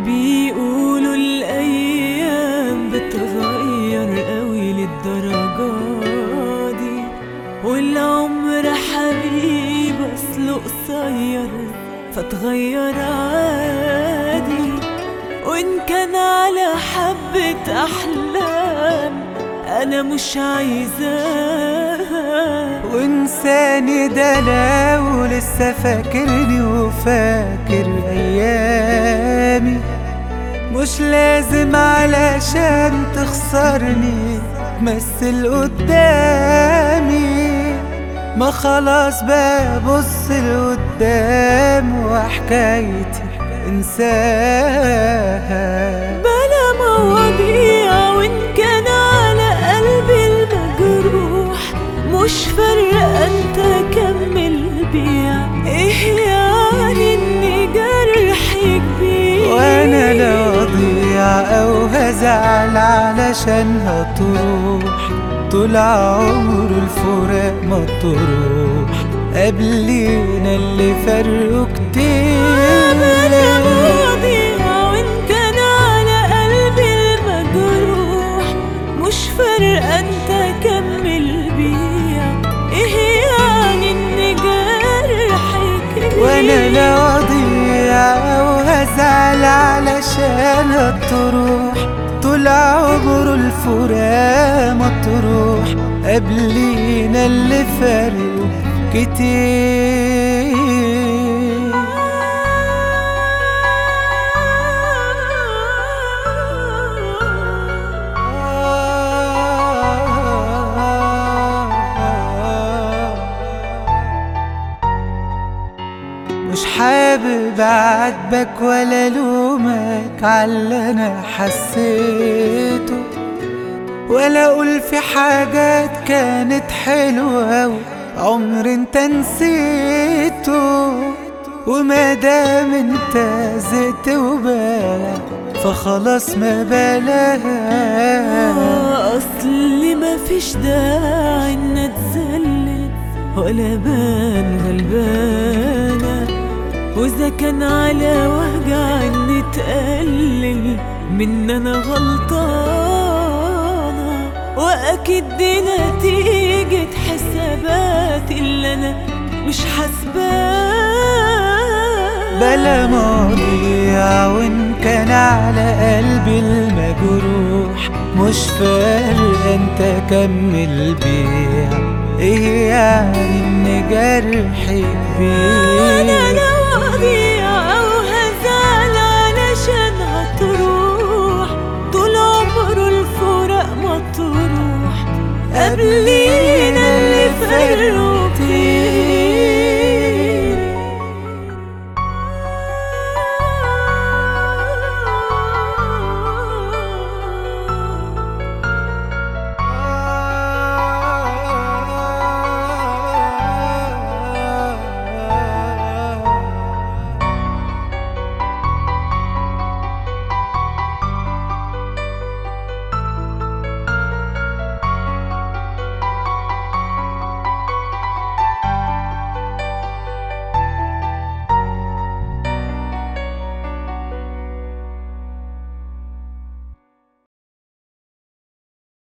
بيقولوا الأيام بتغير قوي للدرجة دي والعمر حبيب أصله قصير فتغير عادي وإن كان على حبة أحلام أنا مش عايزاها وانساني ده لو لسه فاكرني وفاكر ايامي مش لازم علشان تخسرني تمثل قدامي ما خلاص ببص لقدام وحكايتي انساها بلا مواضيع وإن كان على قلبي المجروح مش فارقة أنت كمل بيع إيه يعني إني جرحي كبير وانا لا اضيع او هزعل علشان هتروح طول عمر الفراق ما تروح قبلينا اللي فرقوا بلا كتير مواضيع وإن كان على قلبي المجروح مش فارقة أنت كمل بيع إيه يعني إني جرحي كبير وانا لا اضيع او هزعل علشان هتروح طول عمر الفراق ما تروح قبلينا اللي فرق كتير مش حابب اعاتبك ولا الومك على اللي انا حسيته ولا اقول في حاجات كانت حلوه عمر انت نسيته وما دام انت زهقت وبقى فخلاص ما بلاها آه، أصل ما فيش داعي إن أتذلل ولا بان غلبانة وإذا كان على وجع إني تقلل من أنا غلطانة وأكيد دي نتيجة حسابات اللي أنا مش حاسباها بلا مواضيع وان كان على قلبي المجروح مش فارق انت كمل بيع ايه يعني ان جرحي أنا كبير لو أضيع أو هزعل علشان هتروح طول عمره الفراق ما تروح قبل